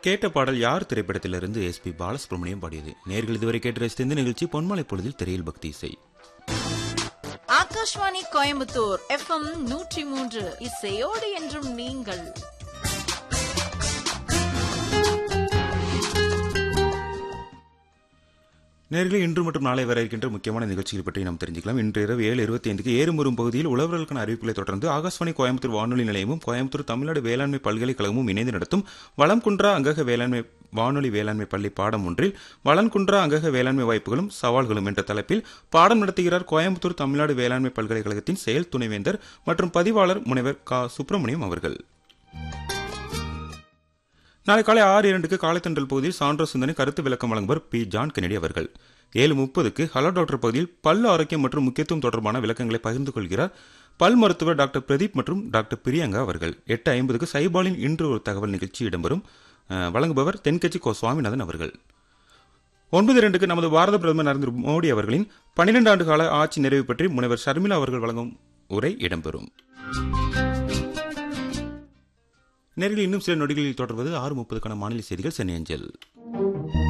கேட்ட பாடல் யார் திரைப்படத்திலிருந்து எஸ் பி பாலசுப்ரமணியம் பாடியது நேர்கள் இதுவரை கேட்டு ரசித்த இந்த நிகழ்ச்சி பொன்மலை பொழுதில் திரையில் பக்தி இசை ஆகாஷ்வாணி கோயம்புத்தூர் எஃப்எம் நூற்றி மூன்று இசையோடு என்றும் நீங்கள் நேர்களே இன்று மற்றும் நாளை வர இருக்கின்ற முக்கியமான நிகழ்ச்சிகள் பற்றி நாம் தெரிஞ்சுக்கலாம் இன்று இரவு ஏழு இருபத்தி ஐந்துக்கு ஏறுமுறும் பகுதியில் உழவர்களுக்கான அறிவிப்புகளை தொடர்ந்து ஆகாஷ்வாணி கோயம்புத்தூர் வானொலி நிலையமும் கோயம்புத்தூர் தமிழ்நாடு வேளாண்மை பல்கலைக்கழகமும் இணைந்து நடத்தும் வளம்குன்றா அங்கக வேளாண்மை வானொலி வேளாண்மை பள்ளி பாடம் ஒன்றில் வளன்குன்றா அங்கக வேளாண்மை வாய்ப்புகளும் சவால்களும் என்ற தலைப்பில் பாடம் நடத்துகிறார் கோயம்புத்தூர் தமிழ்நாடு வேளாண்மை பல்கலைக்கழகத்தின் செயல் துணைவேந்தர் மற்றும் பதிவாளர் முனைவர் க சுப்பிரமணியம் அவர்கள் நாளை காலை ஆறு இரண்டுக்கு காலைத்தண்டல் பகுதியில் சான்றோ சிந்தனை கருத்து விளக்கம் வழங்குவர் பி ஜான் கெனடி அவர்கள் ஏழு முப்பதுக்கு ஹலோ டாக்டர் பகுதியில் பல் ஆரோக்கியம் மற்றும் முக்கியத்துவம் தொடர்பான விளக்கங்களை பகிர்ந்து கொள்கிறார் பல் மருத்துவர் டாக்டர் பிரதீப் மற்றும் டாக்டர் பிரியங்கா அவர்கள் எட்டு ஐம்பதுக்கு சைபாலின் இன்று ஒரு தகவல் நிகழ்ச்சி இடம்பெறும் அஹ், வழங்குபவர் தென்கட்சி கோ சுவாமிநாதன் அவர்கள் ஒன்பது இரண்டுக்கு நமது பாரத பிரதமர் நரேந்திர மோடி அவர்களின் பன்னிரண்டு ஆண்டு கால ஆட்சி நிறைவு பற்றி முனைவர் ஷர்மிளா அவர்கள் வழங்கும் உரை இடம்பெறும் நேரில் இன்னும் சில நொடிகளில் தொடர்வது ஆறு முப்பதுக்கான மாநில செய்திகள் சென்னை அஞ்சல்